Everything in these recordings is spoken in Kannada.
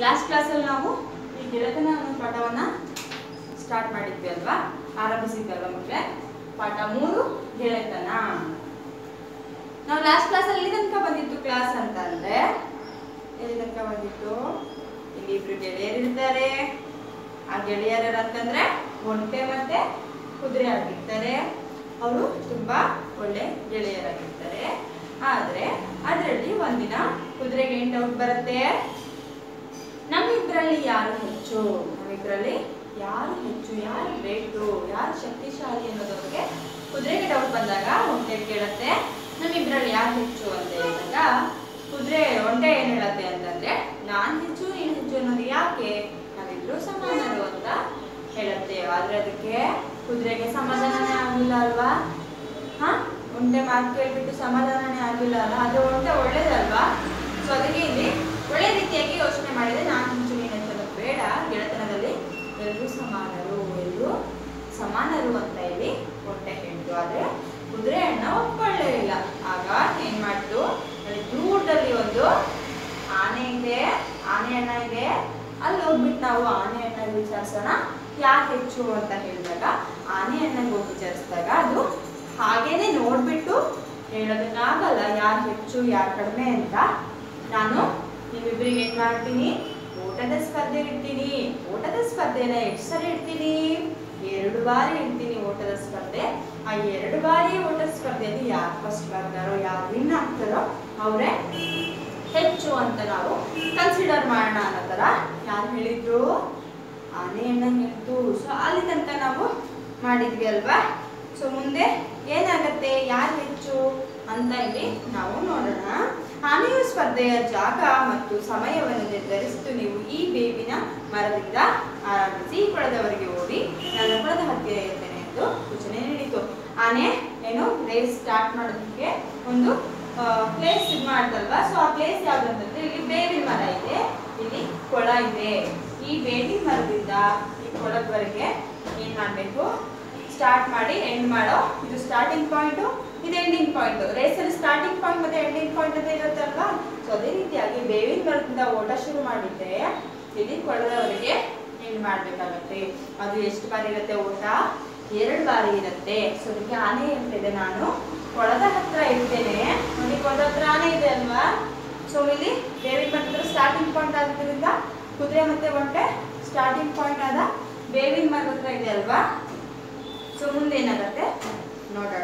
ಲಾಸ್ಟ್ ಕ್ಲಾಸಲ್ಲಿ ನಾವು ಈ ಗೆಳೆತನ ಅನ್ನೋ ಪಾಠವನ್ನ ಸ್ಟಾರ್ಟ್ ಮಾಡಿದ್ವಿ ಅಲ್ವಾ ಆರಂಭಿಸಿದ್ವಲ್ವಾ ಮಕ್ಕಳೇ ಪಾಠ ಮೂರು ಗೆಳೆತನ ನಾವು ಲಾಸ್ಟ್ ಕ್ಲಾಸಲ್ಲಿ ಎಲ್ಲಿ ತನಕ ಬಂದಿತ್ತು ಕ್ಲಾಸ್ ಅಂತ ಅಂದ್ರೆ ಎಲ್ಲಿ ತನಕ ಬಂದಿತ್ತು ಇಲ್ಲಿ ಇಬ್ರು ಗೆಳೆಯರಿರ್ತಾರೆ ಆ ಗೆಳೆಯರ ಅಂತಂದ್ರೆ ಒಂಟೆ ಮತ್ತೆ ಕುದುರೆ ಆಗಿರ್ತಾರೆ ಅವರು ತುಂಬಾ ಒಳ್ಳೆ ಗೆಳೆಯರಾಗಿರ್ತಾರೆ ಆದ್ರೆ ಅದರಲ್ಲಿ ಒಂದಿನ ಕುದುರೆಗೆ ಏನ್ ಡೌಟ್ ಬರುತ್ತೆ ನಮ್ಮಿಬ್ರಲ್ಲಿ ಯಾರು ಹೆಚ್ಚು ನಮ್ಮಿಬ್ರಲ್ಲಿ ಯಾರು ಹೆಚ್ಚು ಯಾರು ಗ್ರೇಟು ಯಾರು ಶಕ್ತಿಶಾಲಿ ಅನ್ನೋದಕ್ಕೆ ಕುದುರೆಗೆ ಡೌಟ್ ಬಂದಾಗ ಒಂಟೆ ಕೇಳತ್ತೆ ನಮ್ಮಿಬ್ರಲ್ಲಿ ಯಾರು ಹೆಚ್ಚು ಅಂತ ಹೇಳಿದಾಗ ಕುದುರೆ ಒಂಟೆ ಏನ್ ಹೇಳತ್ತೆ ಅಂತಂದ್ರೆ ನಾನ್ ಹೆಚ್ಚು ನೀನು ಹೆಚ್ಚು ಅನ್ನೋದು ಯಾಕೆ ನಾವಿಬ್ರು ಸಮಾನರು ಅಂತ ಹೇಳತ್ತೆ ಆದ್ರೆ ಅದಕ್ಕೆ ಕುದುರೆಗೆ ಸಮಾಧಾನನೇ ಆಗಿಲ್ಲ ಅಲ್ವಾ ಹಾ ಒಂಟೆ ಮಾತು ಕೇಳ್ಬಿಟ್ಟು ಸಮಾಧಾನನೇ ಆಗಿಲ್ಲ ಅಲ್ಲ ಆದ್ರೆ ಒಂಟೆ ಒಳ್ಳೇದಲ್ವಾ ಸೊ ಅದಕ್ಕೆ ಇಲ್ಲಿ ಒಳ್ಳೆ ರೀತಿಯಾಗಿ ಯೋಚನೆ ಮಾಡಿದ್ರೆ ನಾನು ಹೆಚ್ಚು ನೀನು ಹೆಚ್ಚು ಅನ್ನೋದು ಬೇಡ ಗೆಳೆತನದಲ್ಲಿ ಎಲ್ಲರೂ ಸಮಾನರು ಎಲ್ಲರೂ ಸಮಾನರು ಅಂತ ಇಲ್ಲಿ ಒಂಟೆ ಹೇಳ್ತು ಆದ್ರೆ ಕುದುರೆ ಅಣ್ಣ ಒಪ್ಕೊಳ್ಳೇ ಇಲ್ಲ ಆಗ ಏನ್ ಮಾಡ್ತು ಅಲ್ಲಿ ದೂರದಲ್ಲಿ ಒಂದು ಆನೆ ಇದೆ ಆನೆ ಅಣ್ಣ ಇದೆ ಅಲ್ಲಿ ಹೋಗ್ಬಿಟ್ಟು ನಾವು ಆನೆ ಅಣ್ಣ ವಿಚಾರಿಸೋಣ ಯಾರು ಹೆಚ್ಚು ಅಂತ ಹೇಳಿದಾಗ ಆನೆ ಅಣ್ಣಗೆ ಹೋಗಿ ವಿಚಾರಿಸಿದಾಗ ಅದು ಹಾಗೇನೆ ನೋಡ್ಬಿಟ್ಟು ಹೇಳೋದಕ್ಕಾಗಲ್ಲ ಯಾರು ಹೆಚ್ಚು ಯಾರು ಕಡಿಮೆ ಅಂತ ನಾನು ನಿಮ್ಮಿಬ್ಬರಿಗೆ ಏನ್ ಮಾಡ್ತೀನಿ ಓಟದ ಸ್ಪರ್ಧೆ ಇಡ್ತೀನಿ ಓಟದ ಸ್ಪರ್ಧೆನ ಎಷ್ಟು ಸರಿ ಇಡ್ತೀನಿ ಎರಡು ಬಾರಿ ಇಡ್ತೀನಿ ಓಟದ ಸ್ಪರ್ಧೆ ಆ ಎರಡು ಬಾರಿ ಓಟದ ಸ್ಪರ್ಧೆಯಲ್ಲಿ ಯಾರು ಫಸ್ಟ್ ಬರ್ತಾರೋ ಯಾರು ವಿನ್ ಆಗ್ತಾರೋ ಅವರೇ ಹೆಚ್ಚು ಅಂತ ನಾವು ಕನ್ಸಿಡರ್ ಮಾಡೋಣ ಅನ್ನೋ ಥರ ಯಾರು ಹೇಳಿದ್ರು ಆನೆ ಅಣ್ಣ ಹೇಳ್ತು ಸೊ ಅಲ್ಲಿ ತನಕ ನಾವು ಮಾಡಿದ್ವಿ ಅಲ್ವಾ ಸೊ ಮುಂದೆ ಏನಾಗತ್ತೆ ಯಾರು ಹೆಚ್ಚು ಅಂತ ಇಲ್ಲಿ ನಾವು ನೋಡೋಣ ಆನೆಯ ಸ್ಪರ್ಧೆಯ ಜಾಗ ಮತ್ತು ಸಮಯವನ್ನು ನಿರ್ಧರಿಸಿತು ನೀವು ಈ ಬೇವಿನ ಮರದಿಂದ ಆರಂಭಿಸಿ ಈ ಕೊಳದವರೆಗೆ ಓಡಿ ನಾನು ಕೊಳದ ಹತ್ತಿರ ಇರ್ತೇನೆ ಎಂದು ಸೂಚನೆ ನೀಡಿತು ಆನೆ ಏನು ರೇಸ್ ಸ್ಟಾರ್ಟ್ ಮಾಡೋದಕ್ಕೆ ಒಂದು ಪ್ಲೇಸ್ ಇದು ಮಾಡ್ತಲ್ವಾ ಸೊ ಆ ಪ್ಲೇಸ್ ಯಾವ್ದು ಅಂತಂದ್ರೆ ಇಲ್ಲಿ ಬೇವಿನ ಮರ ಇದೆ ಇಲ್ಲಿ ಕೊಳ ಇದೆ ಈ ಬೇವಿನ ಮರದಿಂದ ಈ ಕೊಳದವರೆಗೆ ಏನ್ ಮಾಡ್ಬೇಕು ಸ್ಟಾರ್ಟ್ ಮಾಡಿ ಎಂಡ್ ಮಾಡೋ ಇದು ಸ್ಟಾರ್ಟಿಂಗ್ ಪಾಯಿಂಟ್ ಇದು ಎಂಡಿಂಗ್ ಪಾಯಿಂಟ್ ರೇಸಲ್ಲಿ ಸ್ಟಾರ್ಟಿಂಗ್ ಪಾಯಿಂಟ್ ಮತ್ತೆ ಎಂಡಿಂಗ್ ಪಾಯಿಂಟ್ ಅಂತ ಇರುತ್ತಲ್ವಾ ಸೊ ಅದೇ ರೀತಿಯಾಗಿ ಬೇವಿನ ಮರದಿಂದ ಓಟ ಶುರು ಮಾಡಿದ್ರೆ ಇಲ್ಲಿ ಕೊಳದವರೆಗೆ ಎಂಡ್ ಮಾಡ್ಬೇಕಾಗತ್ತೆ ಅದು ಎಷ್ಟು ಬಾರಿ ಇರುತ್ತೆ ಓಟ ಎರಡು ಬಾರಿ ಇರುತ್ತೆ ಸೊ ಅದಕ್ಕೆ ಆನೆ ಹೇಳ್ತಿದೆ ನಾನು ಕೊಳದ ಹತ್ರ ಇರ್ತೇನೆ ನೋಡಿ ಕೊಳದ ಹತ್ರ ಆನೆ ಇದೆ ಅಲ್ವಾ ಸೊ ಇಲ್ಲಿ ಬೇವಿನ ಮರದ ಸ್ಟಾರ್ಟಿಂಗ್ ಪಾಯಿಂಟ್ ಆದ್ರಿಂದ ಕುದುರೆ ಮತ್ತೆ ಒಂಟೆ ಸ್ಟಾರ್ಟಿಂಗ್ ಪಾಯಿಂಟ್ ಆದ ಬೇವಿನ ಮರದ ಹತ್ರ ಇದೆ ಅಲ್ವಾ ಸೊ ಮುಂದೆ ಏನಾಗುತ್ತೆ ನೋಡೋಣ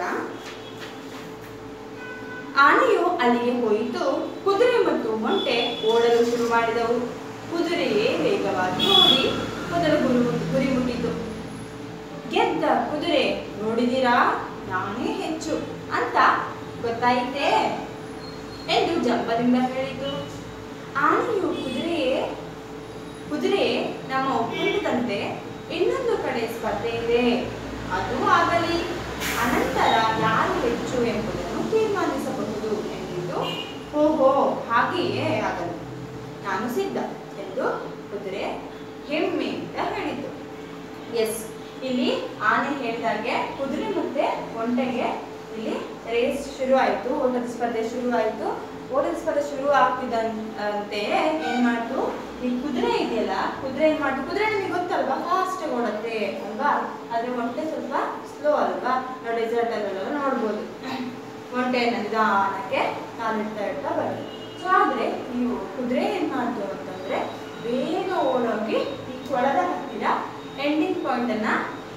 ಆನೆಯು ಅಲ್ಲಿಗೆ ಹೋಯಿತು ಕುದುರೆ ಮತ್ತು ಒಂಟೆ ಓಡಲು ಶುರು ಮಾಡಿದವು ಕುದುರೆಯೇ ವೇಗವಾಗಿ ಓಡಿ ಮೊದಲು ಗುರು ಗುರಿ ಮುಟ್ಟಿತು ಗೆದ್ದ ಕುದುರೆ ನೋಡಿದಿರಾ ನಾನೇ ಹೆಚ್ಚು ಅಂತ ಗೊತ್ತಾಯಿತೆ ಎಂದು ಜಂಬದಿಂದ ಹೇಳಿತು ಆನೆಯು ಕುದುರೆಯೇ ಕುದುರೆ ನಮ್ಮ ಒಪ್ಪಂದದಂತೆ ಇನ್ನೊಂದು ಕಡೆ ಸ್ಪರ್ಧೆ ಇದೆ ಅದು ಆಗಲಿ ಅನಂತರ ಯಾರು ಹೆಚ್ಚು ಎಂಬುದನ್ನು ತೀರ್ಮಾನಿಸಬಹುದು ಎಂದಿದ್ದು ಓಹೋ ಹಾಗೆಯೇ ಆಗಲಿ ನಾನು ಸಿದ್ಧ ಎಂದು ಕುದುರೆ ಹೆಮ್ಮೆಯಿಂದ ಹೇಳಿತು ಎಸ್ ಇಲ್ಲಿ ಆನೆ ಹೇಳಿದಾಗೆ ಕುದುರೆ ಮತ್ತೆ ಒಂಟೆಗೆ ಇಲ್ಲಿ ರೇಸ್ ಶುರು ಆಯ್ತು ಓಟದ ಸ್ಪರ್ಧೆ ಶುರು ಆಯ್ತು ಓಟದ ಸ್ಪರ್ಧೆ ಶುರು ಆಗ್ತಿದ್ದಂತೆ ಏನ್ ಮಾಡ್ತು ಈ ಕುದುರೆ ಇದೆಯಲ್ಲ ಕುದುರೆ ಏನ್ ಮಾಡ್ತು ಕುದುರೆ ನಿಮಗೆ ಗೊತ್ತಲ್ವಾ ಫಾಸ್ಟ್ ಓಡತ್ತೆ ಅಲ್ವಾ ಆದ್ರೆ ಒಂಟೆ ಸ್ವಲ್ಪ ಸ್ಲೋ ಅಲ್ವಾ ನಾವು ಡೆಸರ್ಟ್ ಅಲ್ಲೆಲ್ಲ ನೋಡ್ಬೋದು ಒಂಟೆ ನಿಧಾನಕ್ಕೆ ಕಾಲಿಡ್ತಾ ಇಡ್ತಾ ಬರುತ್ತೆ ಸೊ ಆದ್ರೆ ಈ ಕುದುರೆ ಏನ್ ಮಾಡ್ತು ಅಂತಂದ್ರೆ ಬೇಗ ಓಡೋಗಿ ಈ ಕೊಳದ ಹತ್ತಿರ ಎಂಡಿಂಗ್ ಪಾಯಿಂಟ್ ಅನ್ನ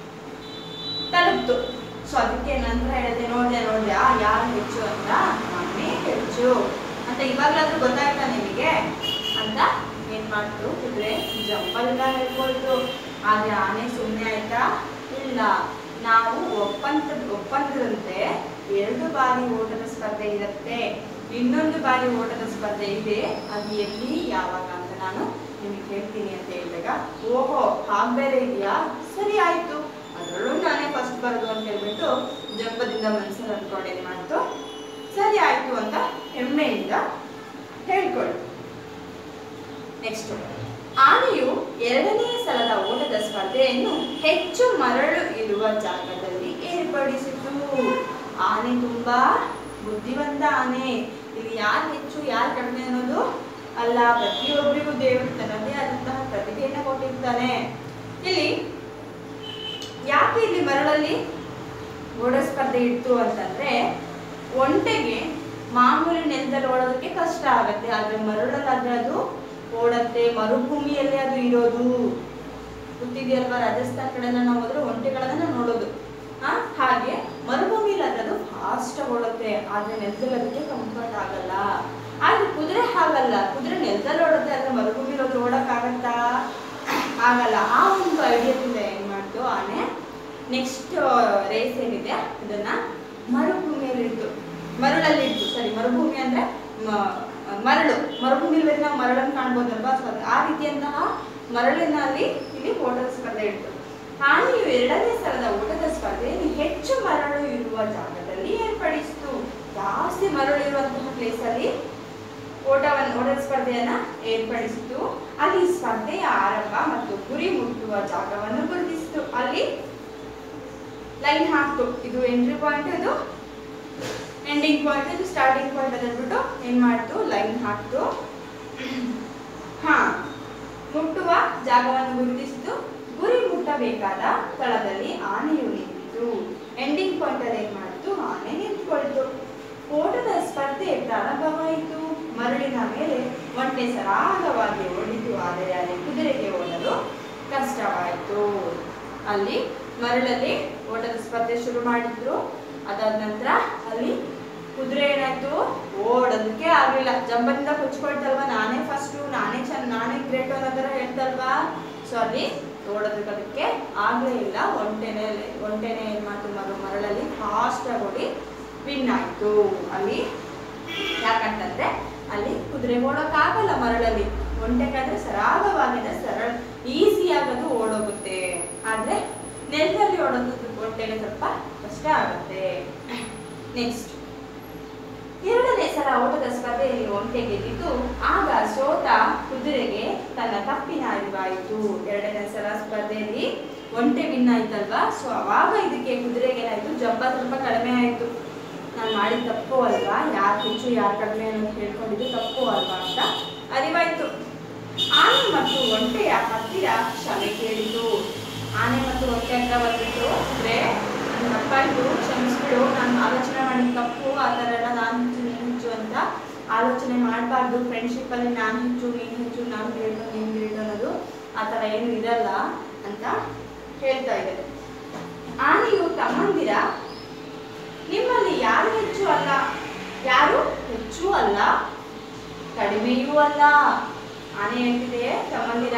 ತಲುಪ್ತು ಸೊ ಅದಕ್ಕೆ ನಂತರ ಹೇಳಿದೆ ನೋಡ್ದೆ ನೋಡ್ದೆ ಆ ಯಾರು ಹೆಚ್ಚು ಅಂತ ನಾನೇ ಹೆಚ್ಚು ಅಂತ ಇವಾಗ್ಲಾದ್ರೂ ಗೊತ್ತಾಯ್ತಾ ನಿಮಗೆ ಅಂತ ಏನ್ ಮಾಡ್ತು ಕುದುರೆ ಜಂಬಲ್ಗ ಹೇಳ್ಕೊಳ್ತು ಆದ್ರೆ ಆನೆ ಸುಮ್ಮನೆ ಆಯ್ತಾ ಇಲ್ಲ ನಾವು ಒಪ್ಪಂದ ಒಪ್ಪಂದದಂತೆ ಎರಡು ಬಾರಿ ಓಟದ ಸ್ಪರ್ಧೆ ಇರುತ್ತೆ ಇನ್ನೊಂದು ಬಾರಿ ಓಟದ ಸ್ಪರ್ಧೆ ಇದೆ ಅದು ಎಲ್ಲಿ ಯಾವಾಗ ಅಂತ ನಾನು ನಿಮಗೆ ಹೇಳ್ತೀನಿ ಅಂತ ಹೇಳಿದಾಗ ಓಹೋ ಹಾಗ್ ಬೇರೆ ಇದೆಯಾ ಸರಿ ಆಯ್ತು ಅದರಲ್ಲೂ ನಾನೇ ಫಸ್ಟ್ ಬರೋದು ಅಂತ ಹೇಳ್ಬಿಟ್ಟು ಜಂಬದಿಂದ ಮನಸ್ಸಲ್ಲಿ ಅನ್ಕೊಂಡು ಏನ್ ಮಾಡ್ತು ಸರಿ ಆಯ್ತು ಅಂತ ಹೆಮ್ಮೆಯಿಂದ ಹೇಳ್ಕೊಳ್ಳು ನೆಕ್ಸ್ಟ್ ಆನೆಯು ಎರಡನೇ ಸಲದ ಓಟದ ಸ್ಪರ್ಧೆಯನ್ನು ಹೆಚ್ಚು ಮರಳು ಇರುವ ಜಾಗದಲ್ಲಿ ಏರ್ಪಡಿಸಿತು ಆನೆ ತುಂಬಾ ಬುದ್ಧಿವಂತ ಆನೆ ಇಲ್ಲಿ ಯಾರು ಹೆಚ್ಚು ಯಾರು ಕಡಿಮೆ ಅನ್ನೋದು ಅಲ್ಲ ಪ್ರತಿಯೊಬ್ಬರಿಗೂ ದೇವರು ತನ್ನದೇ ಆದಂತಹ ಪ್ರತಿಭೆಯನ್ನು ಕೊಟ್ಟಿರ್ತಾನೆ ಇಲ್ಲಿ ಯಾಕೆ ಇಲ್ಲಿ ಮರಳಲ್ಲಿ ಓಡೋ ಸ್ಪರ್ಧೆ ಇತ್ತು ಅಂತಂದ್ರೆ ಒಂಟೆಗೆ ಮಾಮೂಲಿ ನೆಲದಲ್ಲಿ ಓಡೋದಕ್ಕೆ ಕಷ್ಟ ಆಗತ್ತೆ ಆದ್ರೆ ಮರಳಲ್ಲಾದ್ರೆ ಅದು ಓಡತ್ತೆ ಮರುಭೂಮಿಯಲ್ಲಿ ಅದು ಇರೋದು ಗೊತ್ತಿದೆಯಲ್ವಾ ರಾಜಸ್ಥಾನ್ ಕಡೆ ಎಲ್ಲ ನಾವು ಹೋದ್ರೆ ಒಂಟೆಗಳನ್ನ ನೋಡೋದು ಆ ಹಾಗೆ ಮರುಭೂಮಿಲಿ ಆದ್ರೆ ಅದು ಫಾಸ್ಟ್ ಓಡುತ್ತೆ ಆದ್ರೆ ನೆಲದಲ್ಲಿ ಅದಕ್ಕೆ ಕಂಫರ್ಟ್ ಆಗಲ್ಲ ಆದ್ರೆ ಕುದುರೆ ಹಾಗಲ್ಲ ಕುದುರೆ ನೆಲದಲ್ಲಿ ಓಡುತ್ತೆ ಆದ್ರೆ ಮರುಭೂಮಿಲಿ ಹೋದ್ರೆ ಓಡಕ್ಕಾಗತ್ತಾ ಆಗಲ್ಲ ಆ ಒಂದು ಐಡಿಯಾದಿಂದ ಏನ್ ಮಾಡ್ತು ಆನೆ ನೆಕ್ಸ್ಟ್ ರೇಸ್ ಏನಿದೆ ಇದನ್ನ ಮರುಭೂಮಿಯಲ್ಲಿ ಇಟ್ಟು ಮರಳಲ್ಲಿ ಇಟ್ಟು ಸರಿ ಮರುಭೂಮಿ ಅಂದ್ರೆ ಮ- ಮರಳು ಮರುಭೂಮಿಯಲ್ಲಿ ನಾವು ಮರಳನ್ನು ಕಾಣ್ಬೋದಲ್ವಾ ಸೊ ಅದು ಆ ರೀತಿಯಂತಹ ಮರಳಿನಲ್ಲಿ ಇಲ್ಲಿ ಓಟದ ಸ್ಪರ್ಧೆ ಇಟ್ಟು ಆನೆಯು ಎರಡನೇ ಸಲದ ಓಟದ ಸ್ಪರ್ಧೆಯನ್ನು ಹೆಚ್ಚು ಮರಳು ಇರುವ ಜಾಗದಲ್ಲಿ ಏರ್ಪಡಿಸಿತು ಜಾಸ್ತಿ ಮರಳು ಇರುವಂತಹ ಪ್ಲೇಸ್ ಅಲ್ಲಿ ಓಟವನ್ನು ಓಟದ ಸ್ಪರ್ಧೆಯನ್ನ ಏರ್ಪಡಿಸಿತು ಅಲ್ಲಿ ಸ್ಪರ್ಧೆಯ ಆರಂಭ ಮತ್ತು ಗುರಿ ಮುಟ್ಟುವ ಜಾಗವನ್ನು ಗುರುತಿಸಿತು ಅಲ್ಲಿ ಲೈನ್ ಹಾಕ್ತು ಇದು ಎಂಟ್ರಿ ಪಾಯಿಂಟ್ ಇದು ಎಂಡಿಂಗ್ ಪಾಯಿಂಟ್ ಇದು ಸ್ಟಾರ್ಟಿಂಗ್ ಪಾಯಿಂಟ್ ಅಂತ ಹೇಳ್ಬಿಟ್ಟು ಏನ್ ಮಾಡ್ತು ಲೈನ್ ಹಾಕ್ತು ಹಾ ಮುಟ್ಟುವ ಜಾಗವನ್ನು ಗುರುತಿಸಿತು ಗುರಿ ಮುಟ್ಟಬೇಕಾದ ಸ್ಥಳದಲ್ಲಿ ಆನೆಯು ನಿಂತಿತು ಎಂಡಿಂಗ್ ಪಾಯಿಂಟ್ ಅಲ್ಲಿ ಏನ್ ಮಾಡಿತು ಆನೆ ನಿಂತ್ಕೊಳ್ತು ಓಟದ ಸ್ಪರ್ಧೆ ಪ್ರಾರಂಭವಾಯಿತು ಮರಳಿನ ಮೇಲೆ ಒಂಟೆ ಸರಾಗವಾಗಿ ಓಡಿತು ಆದರೆ ಅಲ್ಲಿ ಕುದುರೆಗೆ ಓಡಲು ಕಷ್ಟವಾಯಿತು ಅಲ್ಲಿ ಮರಳಲ್ಲಿ ಓಟದ ಸ್ಪರ್ಧೆ ಶುರು ಮಾಡಿದ್ರು ಅದಾದ ನಂತರ ಅಲ್ಲಿ ಕುದುರೆ ಏನಾಯ್ತು ಓಡೋದಕ್ಕೆ ಆಗ್ಲಿಲ್ಲ ಜಂಬದಿಂದ ಕೊಚ್ಕೊಳ್ತಲ್ವಾ ನಾನೇ ಫಸ್ಟು ನಾನೇ ಚೆನ್ನ ನಾನೇ ಗ್ರೇಟ್ ಅನ್ನೋ ಥರ ಹೇಳ್ತಲ್ವಾ ಸೊ ಅಲ್ಲಿ ಓಡೋದಕ್ಕೆ ಅದಕ್ಕೆ ಆಗ್ಲೇ ಇಲ್ಲ ಒಂಟೆನೆ ಒಂಟೆನೆ ಏನ್ ಮಾಡ್ತು ಮರ ಮರಳಲ್ಲಿ ಫಾಸ್ಟ್ ಆಗಿ ಓಡಿ ವಿನ್ ಆಯ್ತು ಅಲ್ಲಿ ಯಾಕಂತಂದ್ರೆ ಅಲ್ಲಿ ಕುದುರೆ ಓಡೋಕ್ಕಾಗಲ್ಲ ಮರಳಲ್ಲಿ ಒಂಟೆಗಾದ್ರೆ ಸರಾಗವಾಗಿದೆ ಸರಳ ಈಸಿ ಆಗೋದು ಓಡೋಗುತ್ತೆ ಆದ್ರೆ ನೆಲದಲ್ಲಿ ಓಡೋದು ಒಂಟೆಗೆ ಸ್ವಲ್ಪ ಕಷ್ಟ ಆಗುತ್ತೆ ನೆಕ್ಸ್ಟ್ ಎರಡನೇ ಸಲ ಓಟದ ಸ್ಪರ್ಧೆಯಲ್ಲಿ ಒಂಟೆ ಗೆದ್ದಿತು ಆಗ ಸೋತ ಕುದುರೆಗೆ ತನ್ನ ತಪ್ಪಿನ ಅರಿವಾಯಿತು ಎರಡನೇ ಸಲ ಸ್ಪರ್ಧೆಯಲ್ಲಿ ಒಂಟೆ ವಿನ್ ಆಯ್ತಲ್ವಾ ಸೊ ಅವಾಗ ಇದಕ್ಕೆ ಕುದುರೆಗೆ ಏನಾಯ್ತು ಜಂಬ ಸ್ವಲ್ಪ ಕಡಿಮೆ ಆಯ್ತು ನಾನು ಮಾಡಿದ ತಪ್ಪು ಅಲ್ವಾ ಯಾರು ಹೆಚ್ಚು ಯಾರು ಕಡಿಮೆ ಅನ್ನೋದು ಹೇಳ್ಕೊಂಡಿದ್ದು ತಪ್ಪು ಅಲ್ವಾ ಅಂತ ಅರಿವಾಯ್ತು ಆನೆ ಮತ್ತು ಒಂಟೆಯ ಹತ್ತಿರ ಕ್ಷಮೆ ಕೇಳಿತು ಆನೆ ಮತ್ತು ಒಂಟೆ ಹತ್ರ ಬಂದ್ಬಿಟ್ಟು ಅಂದ್ರೆ ನನ್ ತಪ್ಪಾಯ್ತು ಕ್ಷಮಿಸ್ಬಿಡು ನಾನು ಆಲೋಚನೆ ಮಾಡಿದ ತಪ್ಪು ಆ ಥರ ಎಲ್ಲ ನಾನು ಹೆಚ್ಚು ನೀನು ಹೆಚ್ಚು ಅಂತ ಆಲೋಚನೆ ಮಾಡಬಾರ್ದು ಫ್ರೆಂಡ್ಶಿಪ್ಪಲ್ಲಿ ನಾನು ಹೆಚ್ಚು ನೀನು ಹೆಚ್ಚು ನಾನು ಗ್ರೇಟು ನೀನು ಗ್ರೇಟು ಅನ್ನೋದು ಆ ಥರ ಏನು ಇರಲ್ಲ ಅಂತ ಹೇಳ್ತಾ ಇದೆ ಆನೆಯು ತಮ್ಮಂದಿರ ನಿಮ್ಮಲ್ಲಿ ಯಾರು ಹೆಚ್ಚು ಅಲ್ಲ ಯಾರು ಹೆಚ್ಚು ಅಲ್ಲ ಕಡಿಮೆಯೂ ಅಲ್ಲ ಆನೆ ಹೇಳ್ತಿದೆ ತಮ್ಮಂದಿರ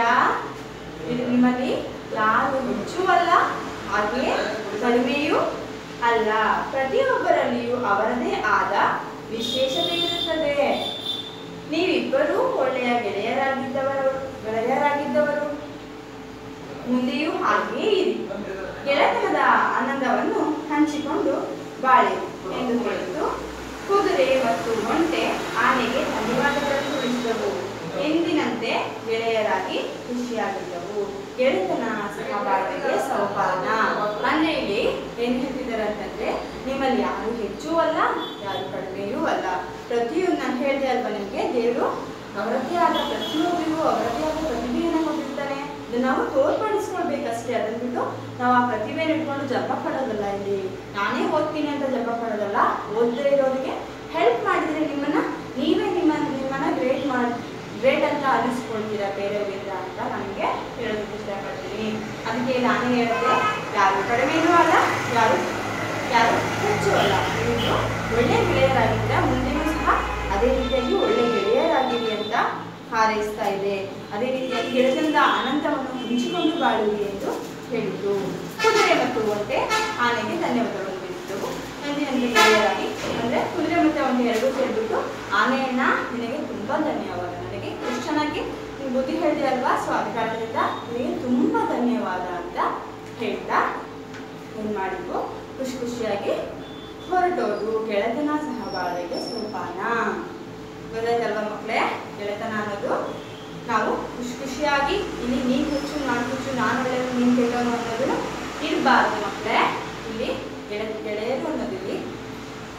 ಇದು ನಿಮ್ಮಲ್ಲಿ ಯಾರು ಹೆಚ್ಚು ಅಲ್ಲ ಹಾಗೆ ಕಡಿಮೆಯೂ ಅಲ್ಲ ಪ್ರತಿಯೊಬ್ಬರಲ್ಲಿಯೂ ಅವರದೇ ಆದ ವಿಶೇಷತೆ ಇರುತ್ತದೆ ನೀವಿಬ್ಬರೂ ಒಳ್ಳೆಯ ಗೆಳೆಯರಾಗಿದ್ದವರು ಗೆಳೆಯರಾಗಿದ್ದವರು ಮುಂದೆಯೂ ಹಾಗೆಯೇ ಇರಿ ಗೆಳೆತನದ ಆನಂದವನ್ನು ಹಂಚಿಕೊಂಡು ಬಾಳಿ ಎಂದು ಹೇಳಿತು ಕುದುರೆ ಮತ್ತು ಒಂಟೆ ಆನೆಗೆ ಧನ್ಯವಾದಗಳನ್ನು ತಿಳಿಸಿದವು ಎಂದಿನಂತೆ ಗೆಳೆಯರಾಗಿ ಖುಷಿಯಾಗಿದ್ದವು ಗೆಳೆತನ ಸಹಬಾಳ್ವೆಗೆ ಸೌಪಾನ ಅಂದ್ರೆ ಇಲ್ಲಿ ಏನ್ ಹೇಳ್ತಿದ್ದಾರೆ ಅಂತಂದ್ರೆ ನಿಮ್ಮಲ್ಲಿ ಯಾರು ಹೆಚ್ಚು ಅಲ್ಲ ಯಾರು ಕಡಿಮೆಯೂ ಅಲ್ಲ ಪ್ರತಿಯೊಂದು ನಾನು ಹೇಳ್ದೆ ಅಲ್ವಾ ನಿಮ್ಗೆ ದೇವರು ಅವರದ್ದೇ ಆದ ಪ್ರತಿಯೊಬ್ಬರಿಗೂ ಅವರದ್ದೇ ಆದ ಪ್ರತಿಭೆಯನ್ನು ಕೊಟ್ಟಿರ್ತಾನೆ ಇದನ್ನ ನಾವು ತೋರ್ಪಡಿಸ್ಕೊಳ್ಬೇಕಷ್ಟೇ ಅದನ್ನ ಬಿಟ್ಟು ನಾವು ಆ ಪ್ರತಿಭೆನ ಇಟ್ಕೊಂಡು ಜಪ ಪಡೋದಲ್ಲ ಇಲ್ಲಿ ನಾನೇ ಓದ್ತೀನಿ ಅಂತ ಜಪ ಪಡೋದಲ್ಲ ಓದದೇ ಇರೋರಿಗೆ ಹೆಲ್ಪ್ ಮಾಡಿದ್ರೆ ನಿಮ್ಮನ್ನ ನೀವೇ ನಿಮ್ಮ ನಿಮ್ಮನ್ನ ಗ್ರೇಟ್ ಮಾಡಿ ಗ್ರೇಟ್ ಅಂತ ಅನಿಸ್ಕೊಳ್ತೀರಾ ಬೇರೆಯವರಿಂದ ಅಂತ ನನಗೆ ಹೇಳೋದಕ್ಕೆ ಇಷ್ಟಪಡ್ತೀನಿ ಅದಕ್ಕೆ ನಾನೇ ಹೇಳಿದೆ ಯಾರು ಕಡಿಮೆನೂ ಅಲ್ಲ ಯಾರು ಯಾರು ಹೆಚ್ಚು ಅಲ್ಲ ನೀವು ಒಳ್ಳೆ ಗೆಳೆಯರಾಗಿದ್ದ ಮುಂದೆನೂ ಸಹ ಅದೇ ರೀತಿಯಾಗಿ ಒಳ್ಳೆ ಗೆಳೆಯರಾಗಿರಿ ಅಂತ ಹಾರೈಸ್ತಾ ಇದೆ ಅದೇ ರೀತಿಯಾಗಿ ಗೆಳೆತನದ ಆನಂದವನ್ನು ಹಂಚಿಕೊಂಡು ಬಾಳುವಿ ಎಂದು ಹೇಳಿತು ಕುದುರೆ ಮತ್ತು ಒಂಟೆ ಆನೆಗೆ ಧನ್ಯವಾದಗಳು ತಿಳಿಸಿದವು ಎಂದಿನಂತೆ ಗೆಳೆಯರಾಗಿ ಅಂದ್ರೆ ಕುದುರೆ ಮತ್ತೆ ಒಂಟೆ ಎರಡೂ ಸೇರ್ಬಿಟ್ಟು ಆನೆಯನ್ನ ನಿನಗೆ ತುಂಬಾ ಧನ್ಯವಾದ ನನಗೆ ಎಷ್ಟು ಚೆನ್ನಾಗಿ ನೀನು ಬುದ್ಧಿ ಹೇಳಿದೆ ಅಲ್ವಾ ಸೊ ಅದ ಕಾರಣದಿಂದ ನಿನಗೆ ತುಂಬಾ ಧನ್ಯವಾದ ಅಂತ ಹೇಳ್ತಾ ಏನ್ ಮಾಡಿದ್ವು ಖುಷಿ ಖುಷಿಯಾಗಿ ಹೊರಟೋದು ಗೆಳೆತನ ಸಹಬಾಳ್ವೆಗೆ ಸೋಪಾನ ಗೊತ್ತಾಯ್ತಲ್ವಾ ಮಕ್ಕಳೇ ಗೆಳೆತನ ಅನ್ನೋದು ನಾವು ಖುಷಿ ಖುಷಿಯಾಗಿ ಇಲ್ಲಿ ನೀನು ಹೆಚ್ಚು ನಾನು ಹೆಚ್ಚು ನಾನು ಒಳ್ಳೆಯದು ನೀನು ಕೆಟ್ಟವನು ಅನ್ನೋದನ್ನು ಇರಬಾರ್ದು ಮಕ್ಕಳೇ ಇಲ್ಲಿ ಗೆಳೆ ಗೆಳೆಯರು ಅನ್ನೋದು ಇಲ್ಲಿ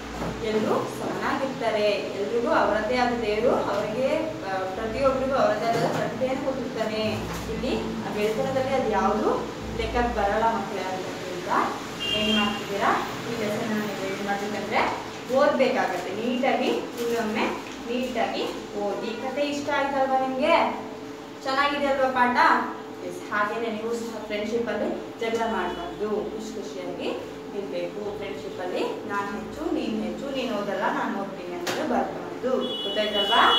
ಎಲ್ಲರೂ ಸಮನಾಗಿರ್ತಾರೆ ಎಲ್ರಿಗೂ ಅವರದ್ದೇ ಆದ ದೇವರು ಅವರಿಗೆ ಆ, ಪ್ರತಿಯೊಬ್ಬರಿಗೂ ಅವರದ್ದೇ ಆದ ಪ್ರತಿಭೆಯನ್ನು ಕೊಟ್ಟಿರ್ತಾನೆ ಇಲ್ಲಿ ಆ ಗೆಳೆತನದಲ್ಲಿ ಅದು ಯಾವುದು ಲೆಕ್ಕಕ್ಕೆ ಬರಲ್ಲ ಮಕ್ಕಳೇ ಆದ್ದರಿಂದ ಏನು ಮಾಡ್ತಿದ್ದೀರಾ ಈ ಲೆಸನ್ ನೀವು ಏನು ಮಾಡ್ಬೇಕಂದ್ರೆ ಓದಬೇಕಾಗತ್ತೆ ನೀಟಾಗಿ ಇನ್ನೊಮ್ಮೆ ನೀಟಾಗಿ ಓದಿ ಕತೆ ಇಷ್ಟ ಆಯ್ತಲ್ವಾ ನಿಮಗೆ ಚೆನ್ನಾಗಿದೆ ಅಲ್ವಾ ಪಾಠ ಎಸ್ ಹಾಗೇನೆ ನೀವು ಸಹ ಫ್ರೆಂಡ್ಶಿಪ್ ಅಲ್ಲಿ ಜಗಳ ಮಾಡಬಾರ್ದು ಖುಷಿ ಖುಷಿಯಾಗಿ ಇರಬೇಕು ಫ್ರೆಂಡ್ಶಿಪ್ ಅಲ್ಲಿ ನಾನು ಹೆಚ್ಚು ನೀನು ಹೆಚ್ಚು ನೀನು ಓದಲ್ಲ ನಾನು ಓದ್ತೀನಿ ಅನ್ನೋದು ಬರ್ಬಾರ್ದು ಗೊತ್ತಾಯ್ತಲ್ವಾ